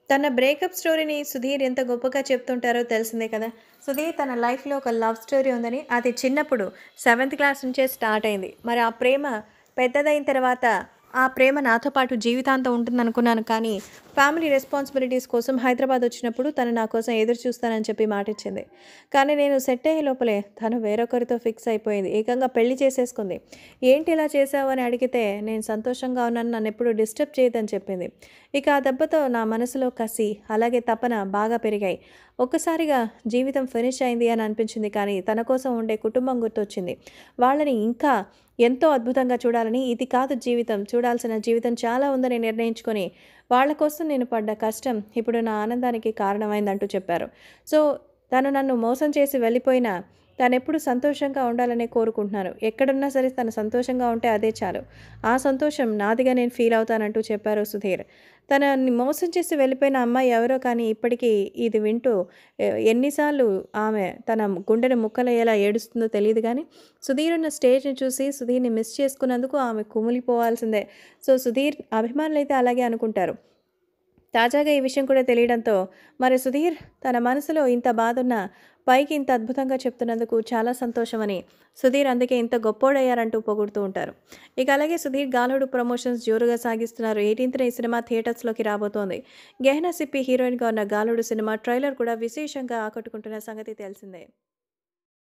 తన బ్రేకప్ స్టోరీని సుధీర్ ఎంత గొప్పగా చెప్తుంటారో తెలిసిందే కదా సుధీర్ తన లైఫ్లో ఒక లవ్ స్టోరీ ఉందని అది చిన్నప్పుడు సెవెంత్ క్లాస్ నుంచే స్టార్ట్ అయింది మరి ఆ ప్రేమ పెద్దదైన తర్వాత ఆ ప్రేమ నాతో పాటు జీవితాంతం ఉంటుందనుకున్నాను కానీ ఫ్యామిలీ రెస్పాన్సిబిలిటీస్ కోసం హైదరాబాద్ వచ్చినప్పుడు తను నా కోసం ఎదురు చూస్తానని చెప్పి మాట ఇచ్చింది కానీ నేను సెట్ అయ్యే లోపలే తను వేరొకరితో ఫిక్స్ అయిపోయింది ఏకంగా పెళ్లి చేసేసుకుంది ఏంటి ఇలా చేసావు అని అడిగితే నేను సంతోషంగా ఉన్నాను నన్ను ఎప్పుడు డిస్టర్బ్ చేయదని చెప్పింది ఇక ఆ దెబ్బతో నా మనసులో కసి అలాగే తపన బాగా పెరిగాయి ఒక్కసారిగా జీవితం ఫినిష్ అయింది అని అనిపించింది కానీ తన కోసం ఉండే కుటుంబం గుర్తొచ్చింది వాళ్ళని ఇంకా ఎంతో అద్భుతంగా చూడాలని ఇది కాదు జీవితం చూడాల్సిన జీవితం చాలా ఉందని నిర్ణయించుకొని వాళ్ళ కోసం నేను పడ్డ కష్టం ఇప్పుడు నా ఆనందానికి కారణమైందంటూ చెప్పారు సో తను నన్ను మోసం చేసి వెళ్ళిపోయినా తను ఎప్పుడు సంతోషంగా ఉండాలనే కోరుకుంటున్నాను ఎక్కడున్నా సరే తను సంతోషంగా ఉంటే అదే చాలు ఆ సంతోషం నాదిగా నేను ఫీల్ అవుతానంటూ చెప్పారు సుధీర్ తనని మోసం చేసి వెళ్ళిపోయిన అమ్మాయి ఎవరో కానీ ఇప్పటికీ ఇది వింటూ ఎ- ఎన్నిసార్లు ఆమె తన గుండెని ముక్కలయ్యేలా ఏడుస్తుందో తెలియదు కానీ సుధీర్ ఉన్న స్టేజ్ని చూసి సుధీర్ని మిస్ చేసుకున్నందుకు ఆమె కుమిలిపోవాల్సిందే సో సుధీర్ అభిమానులు అయితే అలాగే అనుకుంటారు తాజాగా ఈ విషయం కూడా తెలియడంతో మరి సుధీర్ తన మనసులో ఇంత బాధ ఉన్నా పైకి ఇంత అద్భుతంగా చెప్తున్నందుకు చాలా సంతోషమని సుధీర్ అందుకే ఇంత గొప్పోడయ్యారంటూ పొగుడుతూ ఉంటారు ఇక అలాగే సుధీర్ గాలుడు ప్రమోషన్స్ జోరుగా సాగిస్తున్నారు ఎయిటీన్త్న ఈ సినిమా థియేటర్స్లోకి రాబోతోంది గెహనా సిప్పి హీరోయిన్గా ఉన్న గాలుడు సినిమా ట్రైలర్ కూడా విశేషంగా ఆకట్టుకుంటున్న సంగతి తెలిసిందే